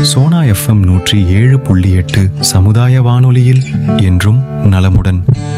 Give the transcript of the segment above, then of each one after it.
Sona FM நூற்றி ஏழு புள்ளி எட்டு சமுதாய வானொலியில் என்றும் நலமுடன்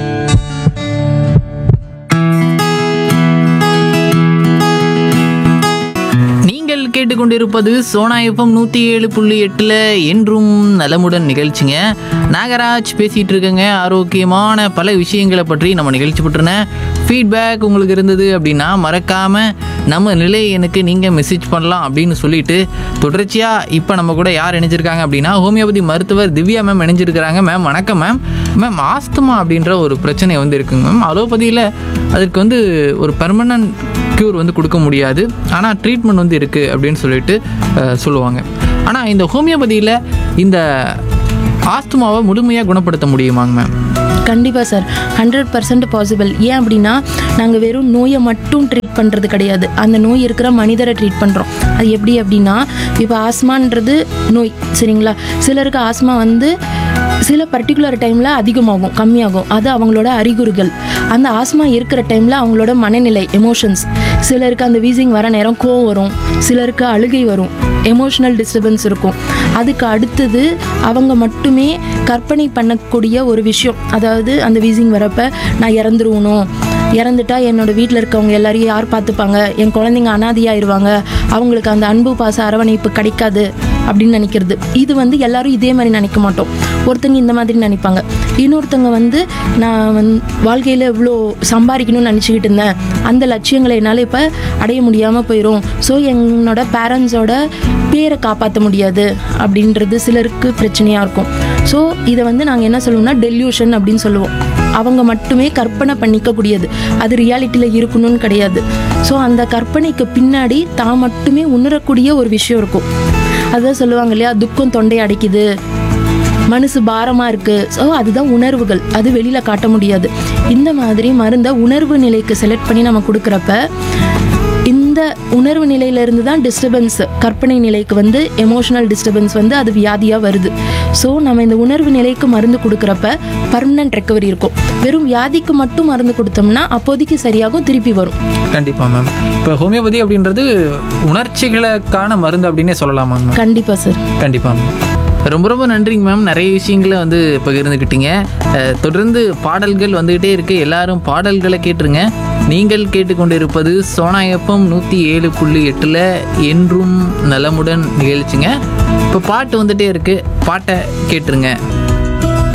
நீங்கள் கேட்டுக்கொண்டிருப்பது சோனா எஃப்எம் நூற்றி ஏழு புள்ளி எட்டில் என்றும் நலமுடன் நிகழ்ச்சிங்க நாகராஜ் பேசிகிட்டு இருக்கேங்க ஆரோக்கியமான பல விஷயங்களை பற்றி நம்ம நிகழ்ச்சி பற்றின ஃபீட்பேக் உங்களுக்கு இருந்தது அப்படின்னா மறக்காமல் நம்ம நிலை எனக்கு நீங்கள் மெசேஜ் பண்ணலாம் அப்படின்னு சொல்லிட்டு தொடர்ச்சியாக இப்போ நம்ம கூட யார் இணைஞ்சிருக்காங்க அப்படின்னா ஹோமியோபதி மருத்துவர் திவ்யா மேம் இணைஞ்சிருக்கிறாங்க மேம் வணக்கம் மேம் மேம் ஆஸ்துமா அப்படின்ற ஒரு பிரச்சனை வந்து இருக்குங்க மேம் அலோபதியில் அதுக்கு வந்து ஒரு பெர்மனன்ட் க்யூர் வந்து கொடுக்க முடியாது ஆனால் ட்ரீட்மெண்ட் வந்து இருக்குது அப்படின்னு சொல்லிட்டு அஹ், சொல்லுவாங்க ஆனால் இந்த ஹோமியோபதியில் இந்த ஆஸ்துமாவை முழுமையாக குணப்படுத்த முடியுமாங்க மேம் கண்டிப்பாக சார் ஹண்ட்ரட் பர்சன்ட் பாசிபிள் ஏன் அப்படின்னா நாங்கள் வெறும் நோயை மட்டும் ட்ரீட் பண்ணுறது கிடையாது அந்த நோய் இருக்கிற மனிதரை ட்ரீட் பண்ணுறோம் அது எப்படி அப்படின்னா இப்போ ஆஸ்மான்றது நோய் சரிங்களா சிலருக்கு ஆஸ்மா வந்து சில பர்டிகுலர் டைமில் அதிகமாகும் கம்மியாகும் அது அவங்களோட அறிகுறிகள் அந்த ஆஸ்மா இருக்கிற டைமில் அவங்களோட மனநிலை எமோஷன்ஸ் சிலருக்கு அந்த வீசிங் வர நேரம் கோவம் வரும் சிலருக்கு அழுகை வரும் எமோஷனல் டிஸ்டர்பன்ஸ் இருக்கும் அதுக்கு அடுத்தது அவங்க மட்டுமே கற்பனை பண்ணக்கூடிய ஒரு விஷயம் அதாவது அந்த வீசிங் வரப்ப நான் இறந்துருவணும் இறந்துட்டா என்னோட வீட்டில் இருக்கவங்க எல்லாரையும் யார் பார்த்துப்பாங்க என் குழந்தைங்க அனாதையாயிருவாங்க அவங்களுக்கு அந்த அன்பு பாச அரவணைப்பு கிடைக்காது அப்படின்னு நினைக்கிறது இது வந்து எல்லாரும் இதே மாதிரி நினைக்க மாட்டோம் ஒருத்தங்க இந்த மாதிரி நினைப்பாங்க இன்னொருத்தங்க வந்து நான் வந் வாழ்க்கையில் இவ்வளோ சம்பாதிக்கணும்னு நினச்சிக்கிட்டு இருந்தேன் அந்த லட்சியங்களை என்னால் இப்போ அடைய முடியாமல் போயிடும் ஸோ என்னோட பேரண்ட்ஸோட பேரை காப்பாற்ற முடியாது அப்படின்றது சிலருக்கு பிரச்சனையாக இருக்கும் ஸோ இதை வந்து நாங்கள் என்ன சொல்லுவோம்னா டெல்யூஷன் அப்படின்னு சொல்லுவோம் அவங்க மட்டுமே கற்பனை பண்ணிக்கக்கூடியது அது ரியாலிட்டியில் இருக்கணும்னு கிடையாது ஸோ அந்த கற்பனைக்கு பின்னாடி தான் மட்டுமே உணரக்கூடிய ஒரு விஷயம் இருக்கும் அதான் சொல்லுவாங்க இல்லையா துக்கம் தொண்டை அடைக்குது மனசு பாரமாக இருக்குது ஸோ அதுதான் உணர்வுகள் அது வெளியில் காட்ட முடியாது இந்த மாதிரி மருந்தை உணர்வு நிலைக்கு செலக்ட் பண்ணி நம்ம கொடுக்குறப்ப இந்த உணர்வு நிலையிலிருந்து தான் டிஸ்டர்பன்ஸ் கற்பனை நிலைக்கு வந்து எமோஷனல் டிஸ்டர்பன்ஸ் வந்து அது வியாதியாக வருது ஸோ நம்ம இந்த உணர்வு நிலைக்கு மருந்து கொடுக்குறப்ப பர்மனன்ட் ரெக்கவரி இருக்கும் வெறும் வியாதிக்கு மட்டும் மருந்து கொடுத்தோம்னா அப்போதைக்கு சரியாகும் திருப்பி வரும் கண்டிப்பாக மேம் இப்போ ஹோமியோபதி அப்படின்றது உணர்ச்சிகளுக்கான மருந்து அப்படின்னே சொல்லலாமாங்க மேம் கண்டிப்பாக சார் கண்டிப்பாக மேம் ரொம்ப ரொம்ப நன்றிங்க மேம் நிறைய விஷயங்களை வந்து பகிர்ந்துக்கிட்டீங்க அஹ், தொடர்ந்து பாடல்கள் வந்துக்கிட்டே இருக்கு எல்லாரும் பாடல்களை கேட்டுருங்க நீங்கள் கேட்டுக்கொண்டிருப்பது சோனா எஃப்எம் நூற்றி ஏழு புள்ளி எட்டில் என்றும் நலமுடன் நிகழ்ச்சிங்க இப்போ பாட்டு வந்துட்டே இருக்கு பாட்டை கேட்டுருங்க